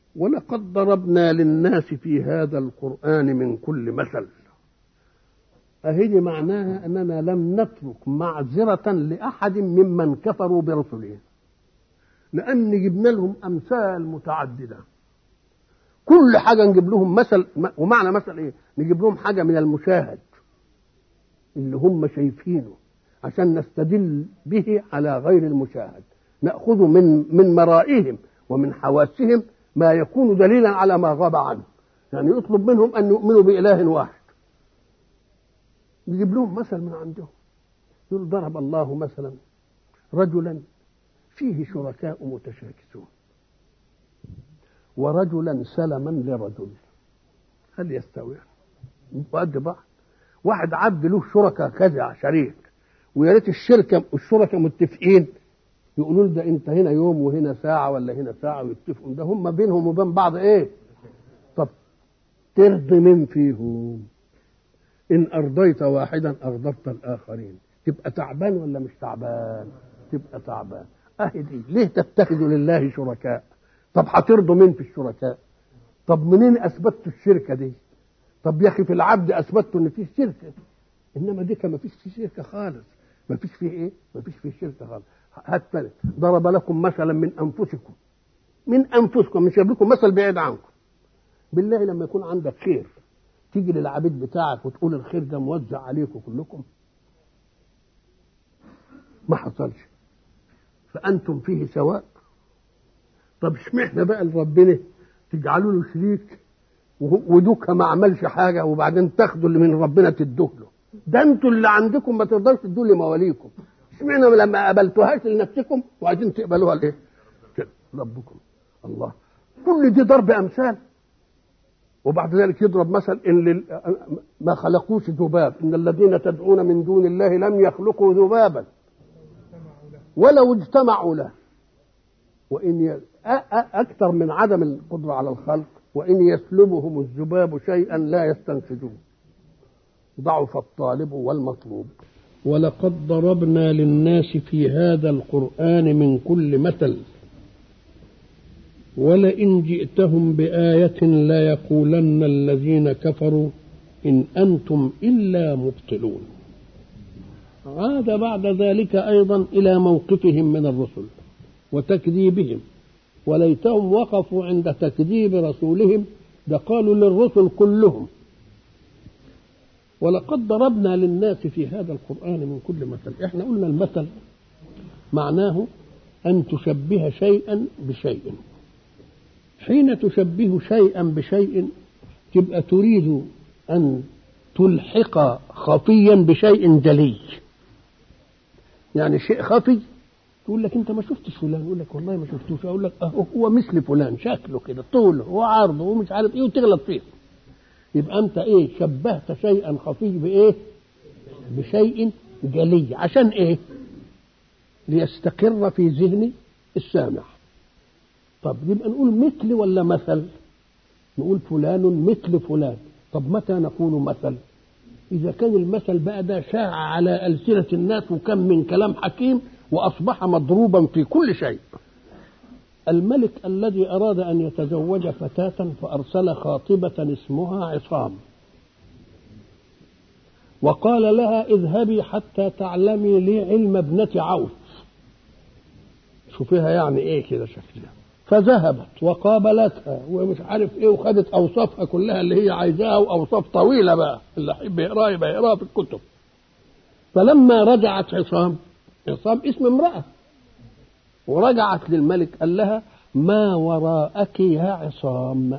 ولقد ضربنا للناس في هذا القرآن من كل مثل أهدي معناها أننا لم نترك معذرة لأحد ممن كفروا برسله لأن جبنا لهم أمثال متعددة كل حاجة نجيب لهم مثل ومعنى مثل إيه؟ نجيب لهم حاجة من المشاهد اللي هم شايفينه عشان نستدل به على غير المشاهد نأخذ من من مرائهم ومن حواسهم ما يكون دليلا على ما غاب عنه يعني يطلب منهم أن يؤمنوا بإله واحد يجيب لهم مثل من عندهم يقول ضرب الله مثلا رجلا فيه شركاء متشاكسون ورجلا سلما لرجل هل يستوي قد بعض واحد عبد له شركاء كذا شريك ويا ريت الشركه الشركاء متفقين يقولوا ده انت هنا يوم وهنا ساعه ولا هنا ساعه ويتفقوا ده هم بينهم وبين بعض ايه طب ترضي من فيهم ان ارضيت واحدا اغضبت الاخرين تبقى تعبان ولا مش تعبان تبقى تعبان اهي دي ليه تتخذوا لله شركاء طب هترضوا مين في الشركاء طب منين اثبتوا الشركه دي طب يا اخي في العبد اثبتوا ان في شركه انما دي ما فيش فيه شركه خالص ما فيش فيه ايه ما فيش فيه شركه خالص هات ضرب لكم مثلا من انفسكم من انفسكم مش لكم مثل بعيد عنكم بالله لما يكون عندك خير تيجي للعبيد بتاعك وتقول الخير ده موزع عليكم كلكم ما حصلش فانتم فيه سواء طب اشمعنى بقى لربنا تجعلوا له شريك ودوك ما عملش حاجه وبعدين تاخدوا اللي من ربنا تدوه له ده انتوا اللي عندكم ما تقدرش تدوا لمواليكم اشمعنى لما قبلتوهاش لنفسكم وعايزين تقبلوها لايه؟ ربكم الله كل دي ضرب امثال وبعد ذلك يضرب مثل ان ما خلقوش ذباب ان الذين تدعون من دون الله لم يخلقوا ذبابا ولو اجتمعوا له وان اكثر من عدم القدره على الخلق وان يسلبهم الذباب شيئا لا يستنفذوه ضعف الطالب والمطلوب ولقد ضربنا للناس في هذا القرآن من كل مثل ولئن جئتهم بآية ليقولن الذين كفروا إن أنتم إلا مبطلون عاد بعد ذلك أيضا إلى موقفهم من الرسل وتكذيبهم وليتهم وقفوا عند تكذيب رسولهم ده قالوا للرسل كلهم ولقد ضربنا للناس في هذا القرآن من كل مثل احنا قلنا المثل معناه أن تشبه شيئا بشيء حين تشبه شيئا بشيء تبقى تريد أن تلحق خفيا بشيء جلي يعني شيء خفي تقول لك انت ما شفتش فلان يقول لك والله ما شفتوش اقول لك اهو هو مثل فلان شكله كده طوله وعرضه ومش عارف ايه وتغلط فيه يبقى انت ايه شبهت شيئا خفي بايه بشيء جلي عشان ايه ليستقر في ذهن السامع طب يبقى نقول مثل ولا مثل نقول فلان مثل فلان طب متى نقول مثل إذا كان المثل بقى ده شاع على ألسنة الناس وكم من كلام حكيم وأصبح مضروبا في كل شيء الملك الذي أراد أن يتزوج فتاة فأرسل خاطبة اسمها عصام وقال لها اذهبي حتى تعلمي لي علم ابنة عوف شوفيها يعني ايه كده شكلها فذهبت وقابلتها ومش عارف ايه وخدت اوصافها كلها اللي هي عايزاها واوصاف طويله بقى اللي يحب يقراها يبقى يقراها في الكتب فلما رجعت عصام عصام اسم امراه ورجعت للملك قال لها ما وراءك يا عصام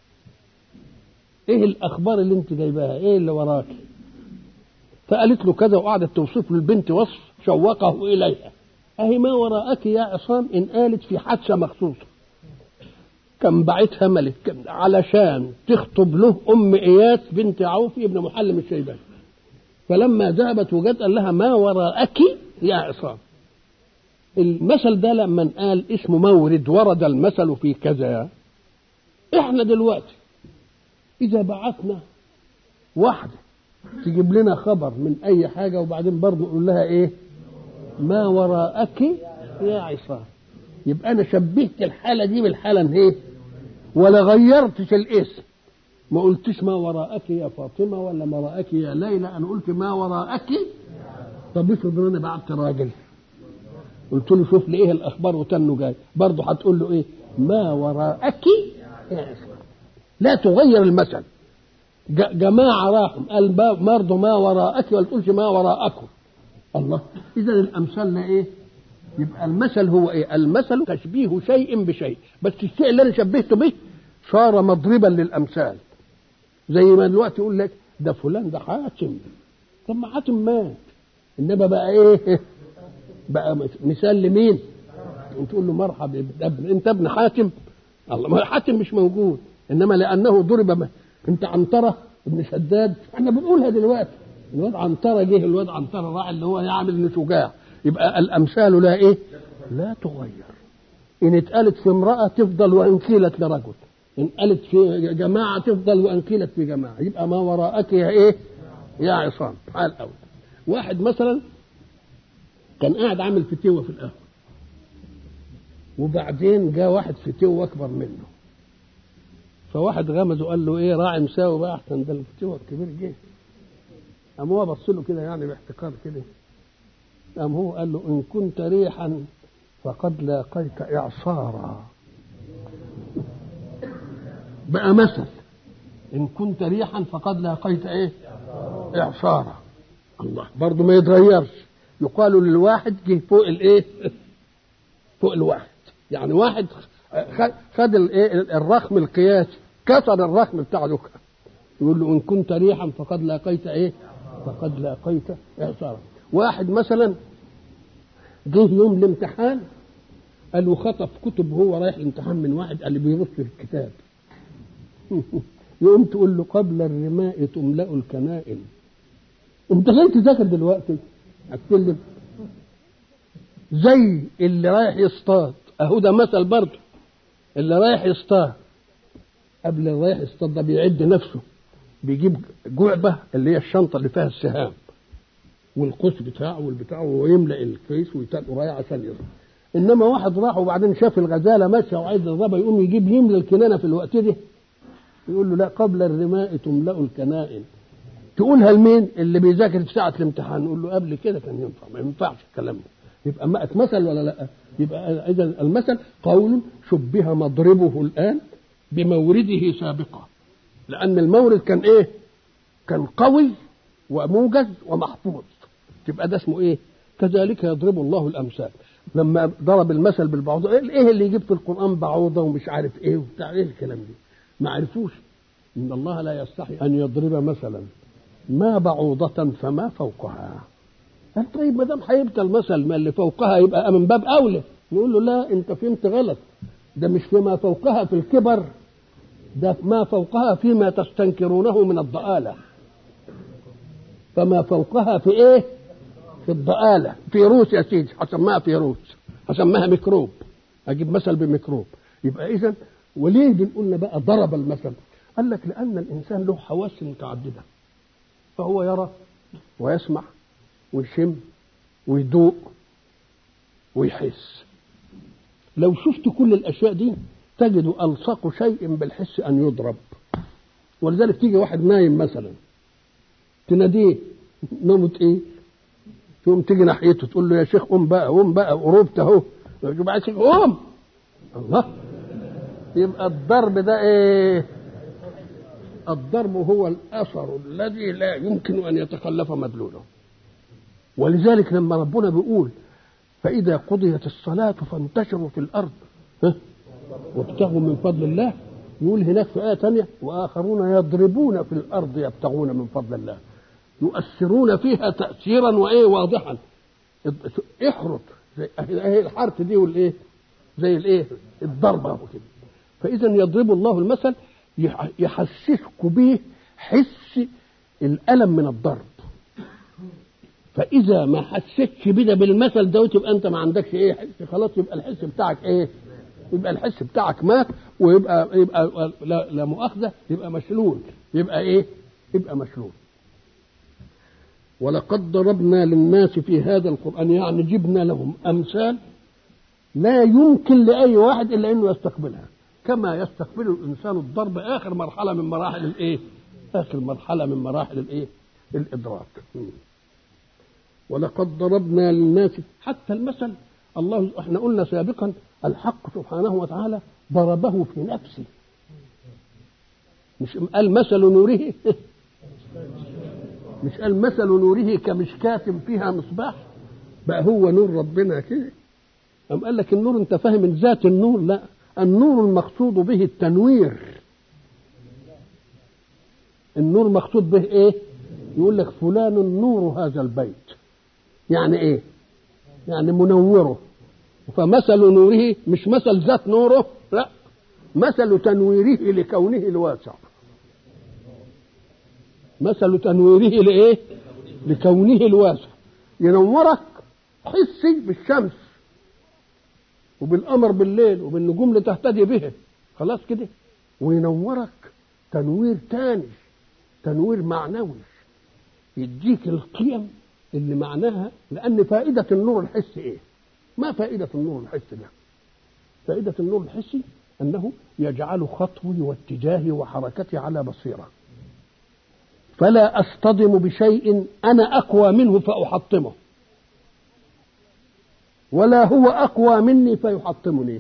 ايه الاخبار اللي انت جايباها ايه اللي وراك فقالت له كذا وقعدت توصف للبنت وصف شوقه اليها اهي ما وراءك يا عصام ان قالت في حادثه مخصوصه كان بعتها ملك علشان تخطب له ام اياس بنت عوف ابن محلم الشيباني فلما ذهبت وجت قال لها ما وراءك يا عصام المثل ده لما قال اسمه مورد ورد المثل في كذا احنا دلوقتي اذا بعثنا واحده تجيب لنا خبر من اي حاجه وبعدين برضه نقول لها ايه ما وراءك يا عصام يبقى انا شبهت الحاله دي بالحاله ايه ولا غيرتش الاسم ما قلتش ما وراءك يا فاطمه ولا ما وراءك يا ليلى انا قلت ما وراءك طب افرض ان انا بعت راجل قلت له شوف لي ايه الاخبار وتنه جاي برضه هتقول له ايه ما وراءك يا اسمع لا تغير المثل جماعة راحوا قال برضه ما وراءك ولا تقولش ما وراءكم الله إذا الأمثال إيه؟ يبقى المثل هو إيه؟ المثل تشبيه شيء بشيء بس الشيء اللي أنا شبهته به صار مضربا للأمثال زي ما دلوقتي يقول لك ده فلان ده حاتم طب ما حاتم مات إنما بقى إيه؟ بقى مثال لمين؟ تقول له مرحبا ابن انت ابن حاتم الله ما حاتم مش موجود انما لانه ضرب انت عنتره ابن شداد احنا بنقولها دلوقتي الواد عنتره جه الواد عنتره راح اللي هو يعمل انه شجاع يبقى الامثال لا ايه؟ لا تغير ان اتقالت في امراه تفضل وان قيلت لرجل ان قالت في جماعه تفضل وان قيلت في جماعه يبقى ما وراءك يا ايه؟ يا عصام حال اول واحد مثلا كان قاعد عامل فتوه في القهوه وبعدين جاء واحد فتوه اكبر منه فواحد غمزه قال له ايه راعي مساوي بقى احسن ده الفتوه الكبير جه قام هو بص له كده يعني باحتقار كده قام هو قال له ان كنت ريحا فقد لاقيت اعصارا بقى مثل ان كنت ريحا فقد لاقيت ايه اعصارا الله برضه ما يتغيرش يقال للواحد جه فوق الايه فوق الواحد يعني واحد خد الايه الرخم القياسي كسر الرخم بتاع ذكر يقول له ان كنت ريحا فقد لاقيت ايه فقد لاقيت اعصارا واحد مثلا جه يوم الامتحان قال له خطف كتب وهو رايح الامتحان من واحد قال لي بيرص في الكتاب يقوم تقول له قبل الرماء تملأ الكنائن انت جاي تذاكر دلوقتي هتكلم زي اللي رايح يصطاد اهو ده مثل برضه اللي رايح يصطاد قبل اللي رايح يصطاد ده بيعد نفسه بيجيب جعبه اللي هي الشنطه اللي فيها السهام والقوس بتاعه والبتاع ويملا الكيس ويتقل رايح عشان يصطاد انما واحد راح وبعدين شاف الغزاله ماشيه وعايز يضربها يقوم يجيب يملى الكنانه في الوقت ده يقول له لا قبل الرماء تملا الكنائن تقولها لمين اللي بيذاكر في ساعه الامتحان نقول له قبل كده كان ينفع ما ينفعش الكلام ده يبقى ما مثل ولا لا يبقى اذا المثل قول شبه مضربه الان بمورده سابقا لان المورد كان ايه كان قوي وموجز ومحفوظ تبقى ده اسمه ايه كذلك يضرب الله الامثال لما ضرب المثل بالبعوضه ايه اللي يجيب في القران بعوضه ومش عارف ايه وبتاع ايه الكلام ده ما عرفوش ان الله لا يستحي ان يضرب مثلا ما بعوضة فما فوقها قال طيب ما دام هيبقى المثل ما اللي فوقها يبقى من باب اولى نقول له لا انت فهمت غلط ده مش فيما فوقها في الكبر ده ما فوقها فيما تستنكرونه من الضآلة فما فوقها في ايه في الضآلة فيروس يا سيدي هسميها فيروس هسميها ميكروب اجيب مثل بميكروب يبقى اذا وليه بنقول بقى ضرب المثل قال لك لان الانسان له حواس متعدده فهو يرى ويسمع ويشم ويذوق ويحس لو شفت كل الاشياء دي تجد الصق شيء بالحس ان يضرب ولذلك تيجي واحد نايم مثلا تناديه نومة ايه تقوم تيجي ناحيته تقول له يا شيخ قوم بقى قوم بقى قربت اهو يبقى يا شيخ قوم الله يبقى الضرب ده ايه الضرب هو الاثر الذي لا يمكن ان يتخلف مدلوله ولذلك لما ربنا بيقول فاذا قضيت الصلاه فانتشروا في الارض وابتغوا من فضل الله يقول هناك في ايه ثانيه واخرون يضربون في الارض يبتغون من فضل الله يؤثرون فيها تاثيرا وايه واضحا احرط زي اهي الحرث دي والايه زي الايه الضربه وكده فاذا يضرب الله المثل يحسسك به حس الالم من الضرب فاذا ما حسيتش بده بالمثل ده تبقى انت ما عندكش ايه حس خلاص يبقى الحس بتاعك ايه يبقى الحس بتاعك مات ويبقى يبقى لا, لا مؤاخذه يبقى مشلول يبقى ايه يبقى مشلول ولقد ضربنا للناس في هذا القران يعني جبنا لهم امثال لا يمكن لاي واحد الا انه يستقبلها كما يستقبل الانسان الضرب اخر مرحله من مراحل الايه اخر مرحله من مراحل الايه الادراك ولقد ضربنا للناس حتى المثل الله احنا قلنا سابقا الحق سبحانه وتعالى ضربه في نفسه مش قال مثل نوره مش قال مثل نوره كمشكاة فيها مصباح بقى هو نور ربنا كده أم قال لك النور أنت فاهم من ذات النور لا النور المقصود به التنوير النور مقصود به ايه يقول لك فلان نور هذا البيت يعني ايه يعني منوره فمثل نوره مش مثل ذات نوره لا مثل تنويره لكونه الواسع مثل تنويره لايه لكونه الواسع ينورك حسي بالشمس وبالقمر بالليل وبالنجوم اللي تهتدي به خلاص كده وينورك تنوير تاني تنوير معنوي يديك القيم اللي معناها لان فائده النور الحسي ايه ما فائده النور الحسي ده فائده النور الحسي انه يجعل خطوي واتجاهي وحركتي على بصيره فلا اصطدم بشيء انا اقوى منه فاحطمه ولا هو اقوى مني فيحطمني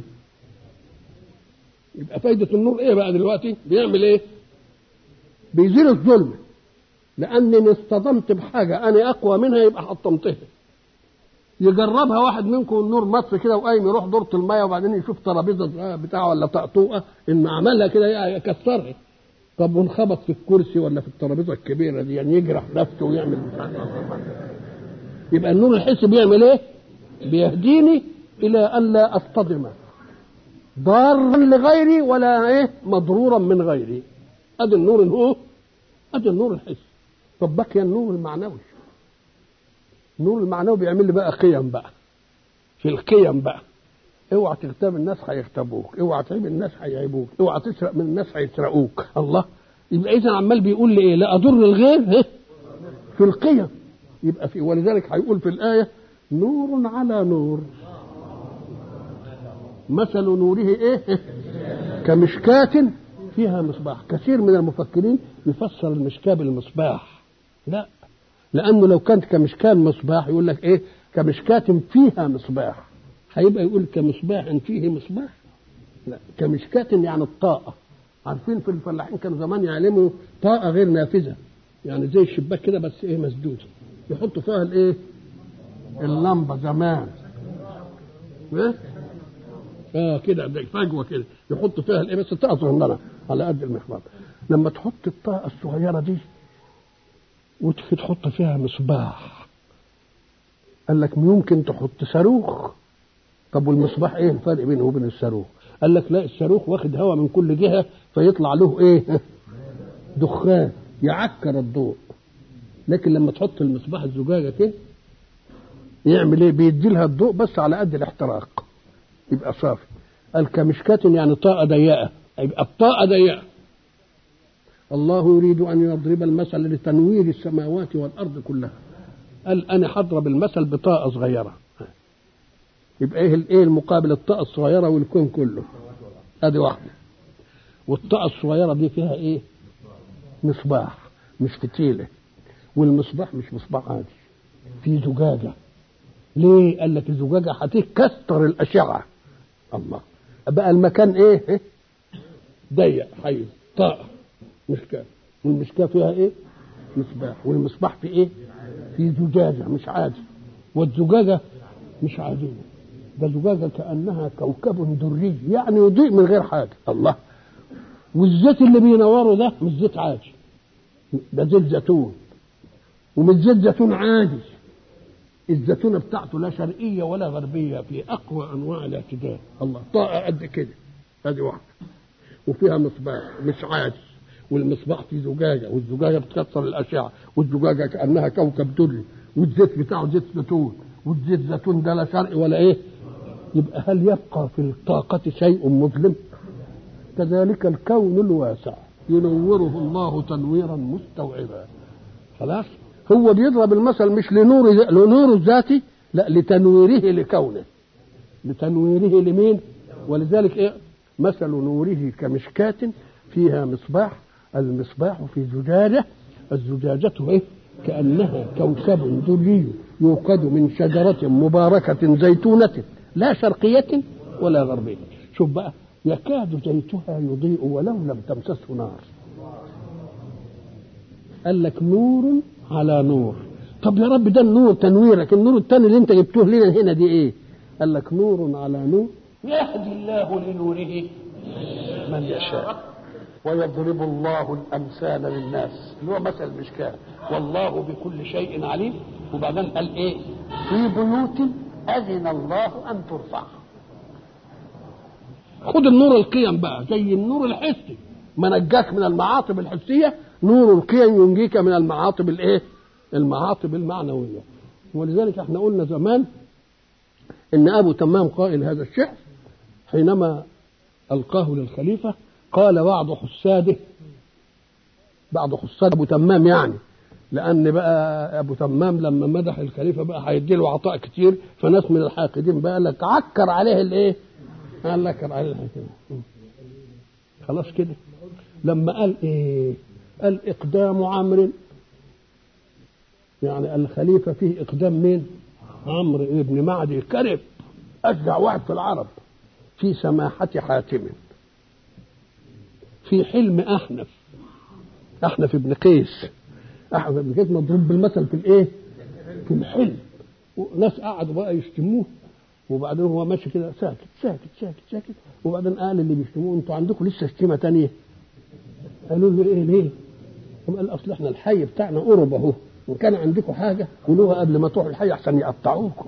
يبقى فايده النور ايه بقى دلوقتي بيعمل ايه بيزيل الظلم لانني اصطدمت بحاجه انا اقوى منها يبقى حطمتها يجربها واحد منكم النور مطفي كده وقايم يروح دورة المية وبعدين يشوف ترابيزة بتاعه ولا طقطوقة إن عملها كده يكسرها طب وانخبط في الكرسي ولا في الترابيزة الكبيرة دي يعني يجرح نفسه ويعمل يبقى النور الحسي بيعمل ايه؟ بيهديني إلى أن لا أصطدم ضارا لغيري ولا ايه مضرورا من غيري ادي النور هو ادي النور الحسي طب بقي النور المعنوي النور المعنوي بيعمل لي بقى قيم بقى في القيم بقى اوعى تغتاب الناس هيغتابوك اوعى تعيب الناس هيعيبوك اوعى تسرق من الناس هيسرقوك الله يبقى اذا عمال بيقول لي ايه لا اضر الغير في القيم يبقى في ولذلك هيقول في الايه نور على نور مثل نوره ايه كمشكاة فيها مصباح كثير من المفكرين يفسر المشكاة بالمصباح لا لانه لو كانت كمشكاة مصباح يقول لك ايه كمشكاة فيها مصباح هيبقى يقول كمصباح فيه مصباح لا كمشكاة يعني الطاقة عارفين في الفلاحين كانوا زمان يعلموا طاقة غير نافذة يعني زي الشباك كده بس ايه مسدود يحطوا فيها الايه اللمبة زمان ايه اه كده زي فجوه كده يحط فيها الايه بس طاقه صغيره على قد المحور لما تحط الطاقه الصغيره دي وتيجي تحط فيها مصباح قال لك ممكن تحط صاروخ طب والمصباح ايه الفرق بينه وبين الصاروخ قال لك لا الصاروخ واخد هواء من كل جهه فيطلع له ايه دخان يعكر الضوء لكن لما تحط المصباح الزجاجه كده يعمل ايه بيدي لها الضوء بس على قد الاحتراق يبقى صافي قال كمشكاة يعني طاقة ضيقة يبقى الطاقة ضيقة الله يريد أن يضرب المثل لتنوير السماوات والأرض كلها قال أنا هضرب المثل بطاقة صغيرة يبقى إيه الإيه المقابل الطاقة الصغيرة والكون كله هذه واحدة والطاقة الصغيرة دي فيها إيه مصباح مش فتيلة والمصباح مش مصباح عادي في زجاجة ليه؟ قال لك الزجاجة هتكسر الأشعة الله بقى المكان إيه؟ ضيق حيز طاقة مشكاة والمشكاة فيها إيه؟ مصباح والمصباح في إيه؟ في زجاجة مش عادي والزجاجة مش عادية ده زجاجة كأنها كوكب دري يعني يضيء من غير حاجة الله والزيت اللي بينوره ده مش زيت عادي ده زيت زيتون ومش زيت زيتون عادي الزيتونه بتاعته لا شرقيه ولا غربيه في اقوى انواع الاعتدال الله طاقه قد كده هذه واحده وفيها مصباح مش عادي والمصباح فيه زجاجه والزجاجه بتكسر الاشعه والزجاجه كانها كوكب دري والزيت بتاعه زيت زيتون والزيت زيتون ده لا شرقي ولا ايه يبقى هل يبقى في الطاقة شيء مظلم كذلك الكون الواسع ينوره الله تنويرا مستوعبا خلاص هو بيضرب المثل مش لنور لنور الذاتي لا لتنويره لكونه لتنويره لمين ولذلك ايه مثل نوره كمشكاة فيها مصباح المصباح في زجاجة الزجاجة إيه؟ كأنها كوكب دري يوقد من شجرة مباركة زيتونة لا شرقية ولا غربية شوف بقى يكاد زيتها يضيء ولو لم تمسسه نار قال لك نور على نور طب يا رب ده النور تنويرك النور الثاني اللي انت جبتوه لنا هنا دي ايه قال لك نور على نور يهدي الله لنوره من يشاء ويضرب الله الامثال للناس اللي هو مثل المشكاه والله بكل شيء عليم وبعدين قال ايه في بيوت اذن الله ان ترفع خد النور القيم بقى زي النور الحسي ما نجاك من المعاطب الحسيه نور القيم ينجيك من المعاطب الايه المعاطب المعنويه ولذلك احنا قلنا زمان ان ابو تمام قائل هذا الشعر حينما القاه للخليفه قال بعض حساده بعض حساد ابو تمام يعني لان بقى ابو تمام لما مدح الخليفه بقى هيدي له عطاء كتير فناس من الحاقدين بقى لك عكر عليه الايه؟ قال لك عليه الحكايه خلاص كده لما قال ايه؟ قال اقدام عمرو يعني الخليفه فيه اقدام مين؟ عمرو ابن معدي كرب اشجع واحد في العرب في سماحه حاتم في حلم احنف احنف ابن قيس احنف ابن قيس مضروب بالمثل في الايه؟ في الحلم وناس قعدوا بقى يشتموه وبعدين هو ماشي كده ساكت ساكت ساكت ساكت وبعدين قال اللي بيشتموه انتوا عندكم لسه شتيمه تانية قالوا له ايه ليه؟ قام قال اصل احنا الحي بتاعنا قرب اهو وان كان عندكم حاجه قولوها قبل ما تروحوا الحي احسن يقطعوكم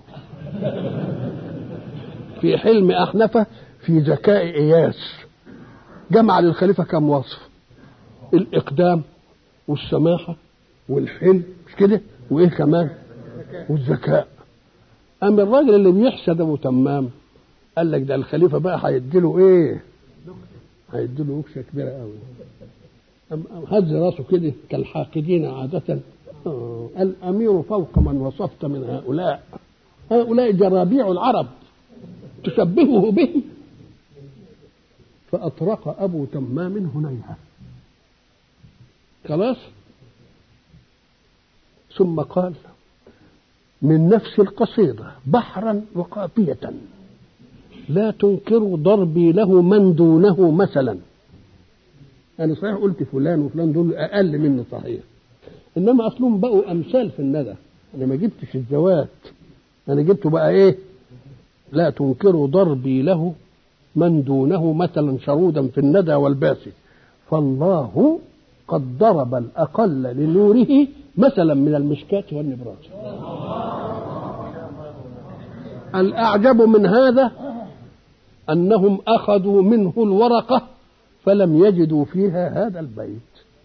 في حلم احنفه في ذكاء اياس جمع للخليفه كم وصف الاقدام والسماحه والحلم مش كده وايه كمان والذكاء اما الراجل اللي بيحسد ابو تمام قال لك ده الخليفه بقى هيديله ايه هيديله وكشه كبيره قوي هز راسه كده كالحاقدين عادة آه. الأمير فوق من وصفت من هؤلاء هؤلاء جرابيع العرب تشبهه بهم فأطرق أبو تمام هنيهة خلاص ثم قال من نفس القصيدة بحرا وقافية لا تنكر ضربي له من دونه مثلا أنا صحيح قلت فلان وفلان دول أقل مني صحيح إنما أصلهم بقوا أمثال في الندى أنا ما جبتش الذوات أنا جبته بقى إيه لا تنكروا ضربي له من دونه مثلا شرودا في الندى والباسي فالله قد ضرب الأقل لنوره مثلا من المشكاة والنبراس الأعجب من هذا أنهم أخذوا منه الورقة فلم يجدوا فيها هذا البيت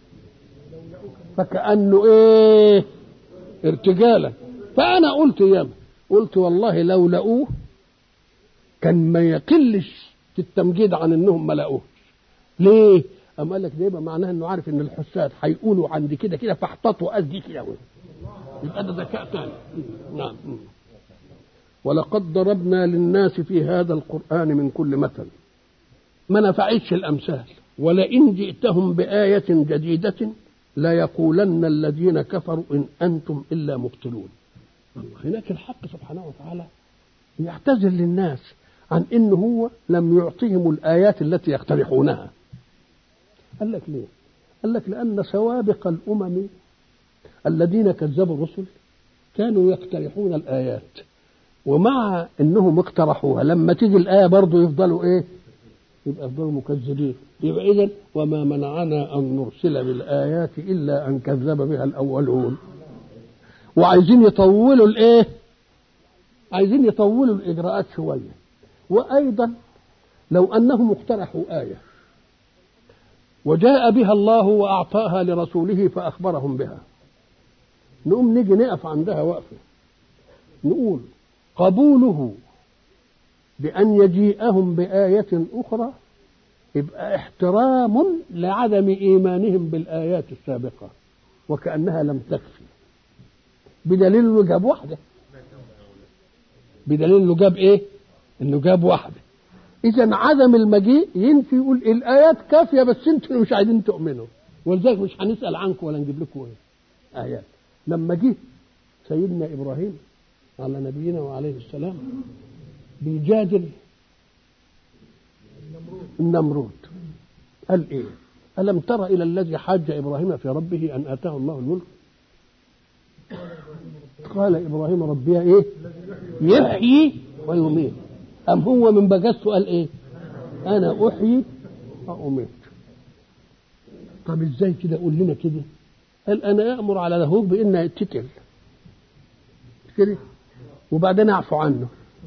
فكأنه إيه ارتجالا فأنا قلت ياما قلت والله لو لقوه كان ما يقلش في التمجيد عن انهم ما لقوه ليه؟ أما قال لك ده يبقى معناه انه عارف ان الحساد هيقولوا عندي كده كده فاحتطوا قد كده يبقى ده ذكاء ثاني نعم ولقد ضربنا للناس في هذا القرآن من كل مثل ما نفعتش الأمثال ولئن جئتهم بآية جديدة ليقولن الذين كفروا إن أنتم إلا مبطلون هناك الحق سبحانه وتعالى يعتذر للناس عن إن هو لم يعطيهم الآيات التي يقترحونها قال لك ليه قال لك لأن سوابق الأمم الذين كذبوا الرسل كانوا يقترحون الآيات ومع انهم اقترحوها لما تيجي الايه برضه يفضلوا ايه يبقى يفضلوا مكذبين يبقى اذا وما منعنا ان نرسل بالايات الا ان كذب بها الاولون وعايزين يطولوا الايه عايزين يطولوا الاجراءات شويه وايضا لو انهم اقترحوا ايه وجاء بها الله واعطاها لرسوله فاخبرهم بها نقوم نيجي نقف عندها وقفه نقول قبوله بأن يجيئهم بآية أخرى يبقى احترام لعدم إيمانهم بالآيات السابقة وكأنها لم تكفي بدليل انه جاب واحدة بدليل انه جاب ايه؟ انه جاب واحدة اذا عدم المجيء ينفي يقول الايات كافيه بس انتوا اللي مش عايزين تؤمنوا ولذلك مش هنسال عنكم ولا نجيب لكم ايه ايات لما جه سيدنا ابراهيم على نبينا وعليه السلام بيجادل النمرود قال ايه الم تر الى الذي حاج ابراهيم في ربه ان اتاه الله الملك قال ابراهيم ربي ايه يحيي ويميت ام هو من بجسته قال ايه انا احيي واميت طب ازاي كده قول لنا كده قال انا امر على لاهوك بان يتكل كده وبعدين اعفو عنه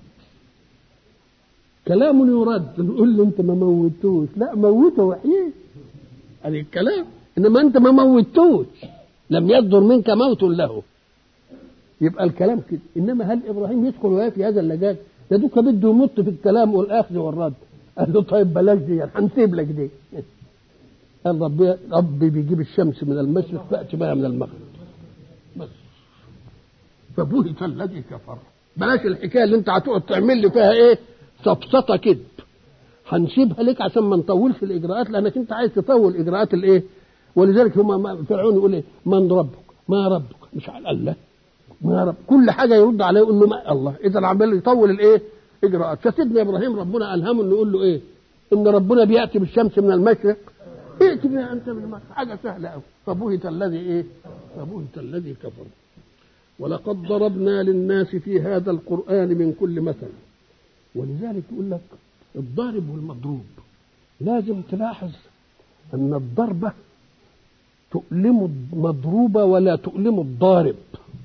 كلام يرد نقول له انت ما موتوش لا موته واحييه هذه الكلام انما انت ما موتوش لم يصدر منك موت له يبقى الكلام كده انما هل ابراهيم يدخل وهي في هذا اللجاج ده دوك بده يمط في الكلام والاخذ والرد قال له طيب بلاش دي هنسيب لك دي قال ربي ربي بيجيب الشمس من المشرق فاتي بها من المغرب بس فبهت الذي كفر بلاش الحكايه اللي انت هتقعد تعمل لي فيها ايه سفسطه كذب هنسيبها لك عشان ما نطولش الاجراءات لانك انت عايز تطول اجراءات الايه ولذلك هم فرعون يقول ايه من ربك ما ربك مش على الله ما رب كل حاجه يرد عليه يقول له ما الله اذا عمال يطول الايه اجراءات فسيدنا ابراهيم ربنا الهمه انه يقول له ايه ان ربنا بياتي بالشمس من المشرق ائت بها انت من المشرق حاجه سهله قوي فبهت الذي ايه فبهت الذي كفر ولقد ضربنا للناس في هذا القران من كل مثل ولذلك يقول لك الضارب والمضروب لازم تلاحظ ان الضربه تؤلم المضروب ولا تؤلم الضارب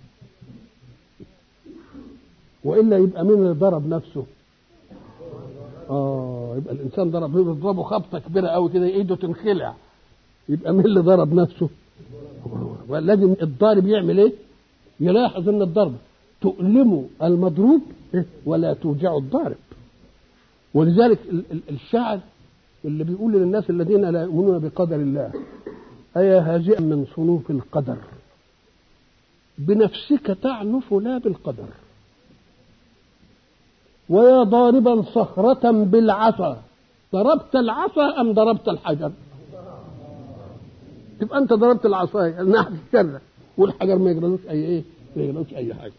والا يبقى مين اللي ضرب نفسه اه يبقى الانسان ضرب يضربه خبطه كبيره قوي كده ايده تنخلع يبقى مين اللي ضرب نفسه ولازم الضارب يعمل ايه يلاحظ ان الضربه تؤلم المضروب ولا توجع الضارب ولذلك الشاعر اللي بيقول للناس الذين لا يؤمنون بقدر الله أيا هازئا من صنوف القدر بنفسك تعنف لا بالقدر ويا ضاربا صخرة بالعصا ضربت العصا أم ضربت الحجر تبقى أنت ضربت العصاية الناحية الشر والحجر ما يجرلوش أي إيه ما يجرلوش أي حاجة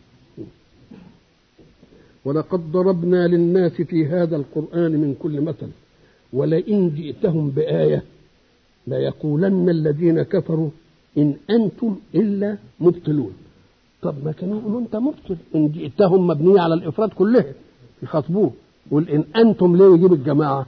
ولقد ضربنا للناس في هذا القرآن من كل مثل ولئن جئتهم بآية ليقولن الذين كفروا إن أنتم إلا مبطلون طب ما كانوا يقولوا أنت مبطل إن جئتهم مبنية على الإفراد كلها يخاطبوه يقول إن أنتم ليه يجيب الجماعة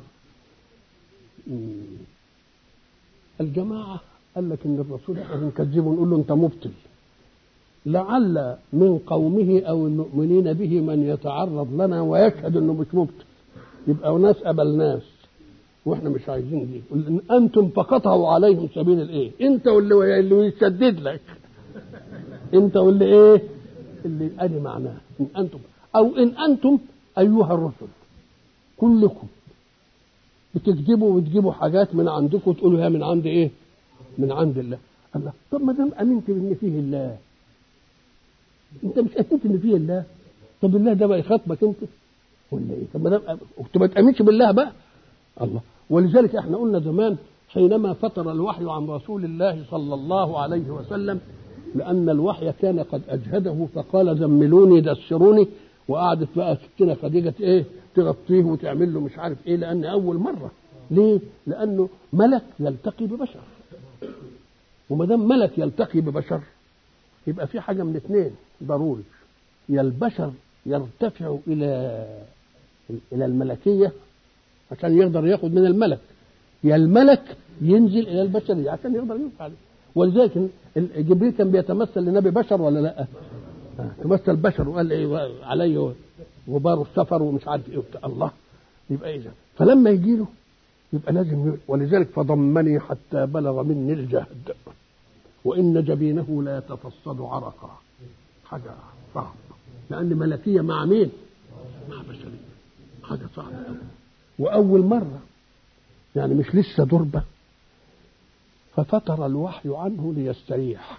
الجماعة قال لك إن الرسول احنا بنكذبه نقول له أنت مبطل لعل من قومه او المؤمنين به من يتعرض لنا ويشهد انه مش مبطل يبقى ناس قبل ناس واحنا مش عايزين دي ان انتم فقطعوا عليهم سبيل الايه انت واللي اللي يسدد لك انت واللي ايه اللي ادي معناه ان انتم او ان انتم ايها الرسل كلكم بتكذبوا وتجيبوا حاجات من عندكم وتقولوا هي من عند ايه من عند الله الله طب ما دام امنت بان فيه الله انت مش امنت ان فيه الله طب الله ده بقى يخاطبك انت ولا ايه طب ما دام انت ما تامنش بالله بقى الله ولذلك احنا قلنا زمان حينما فتر الوحي عن رسول الله صلى الله عليه وسلم لأن الوحي كان قد أجهده فقال زملوني دسروني وقعدت بقى ستنا خديجة إيه تغطيه وتعمل له مش عارف إيه لأن أول مرة ليه؟ لأنه ملك يلتقي ببشر وما دام ملك يلتقي ببشر يبقى في حاجة من اثنين ضروري يا البشر يرتفع إلى إلى الملكية عشان يقدر ياخد من الملك يا الملك ينزل الى البشريه عشان يقدر ينفع عليه ولذلك جبريل كان بيتمثل لنبي بشر ولا لا؟ تمثل بشر وقال ايه علي غبار السفر ومش عارف ايه وبتاع الله يبقى اذا فلما يجي له يبقى لازم ولذلك فضمني حتى بلغ مني الجهد وان جبينه لا يتفصد عرقا حاجه صعبه لان ملكيه مع مين؟ مع بشريه حاجه صعبه قوي وأول مرة يعني مش لسه ضربة ففتر الوحي عنه ليستريح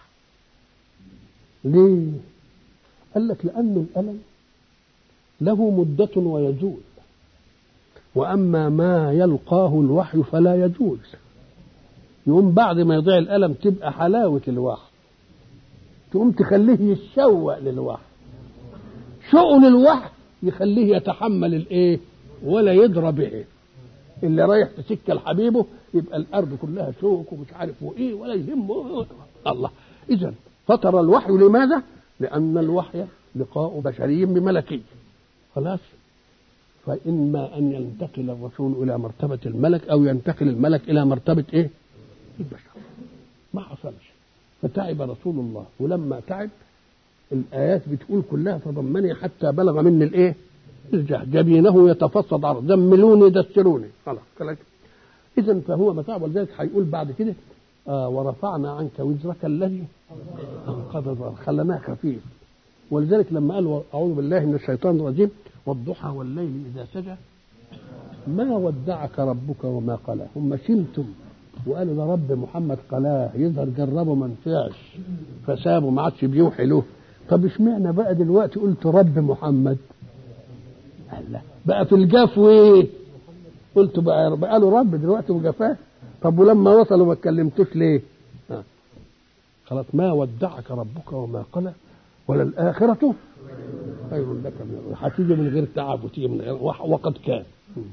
ليه؟ قال لك لأن الألم له مدة ويزول وأما ما يلقاه الوحي فلا يجوز يقوم بعد ما يضيع الألم تبقى حلاوة الوحي تقوم تخليه يتشوق للوحي شؤل الوحي يخليه يتحمل الايه ولا يدرى به اللي رايح في سكه لحبيبه يبقى الارض كلها شوك ومش عارف وايه ولا يهمه الله اذا فطر الوحي لماذا؟ لان الوحي لقاء بشري بملكي خلاص فإما أن ينتقل الرسول إلى مرتبة الملك أو ينتقل الملك إلى مرتبة إيه؟ البشر ما حصلش فتعب رسول الله ولما تعب الآيات بتقول كلها تضمني حتى بلغ مني الإيه؟ الجهد جبينه يتفصد عرض دملوني دسروني خلاص كلام إذا فهو متاع ولذلك هيقول بعد كده آه ورفعنا عنك وزرك الذي أنقض ظهرك خلناه خفيف ولذلك لما قال أعوذ بالله من الشيطان الرجيم والضحى والليل إذا سجى ما ودعك ربك وما قلى هم شمتم وقالوا ده رب محمد قلاه يظهر جربه ما نفعش فسابه ما عادش بيوحي له طب اشمعنى بقى دلوقتي قلت رب محمد لا بقى في الجاف وايه قلت بقى قالوا رب دلوقتي وجفاه طب ولما وصلوا ما اتكلمتوش ليه آه. خلاص ما ودعك ربك وما قلى وللآخرة خير لك من هتيجي من غير تعب وتيجي من غير وقد كان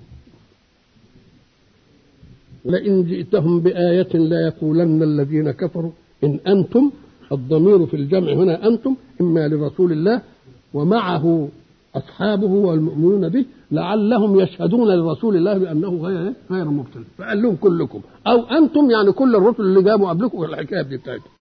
لئن جئتهم بآية لا يقولن الذين كفروا إن أنتم الضمير في الجمع هنا أنتم إما لرسول الله ومعه أصحابه والمؤمنون به لعلهم يشهدون لرسول الله بأنه غير غير مبتل فقال لهم كلكم أو أنتم يعني كل الرسل اللي جابوا قبلكم الحكاية دي بتاعتهم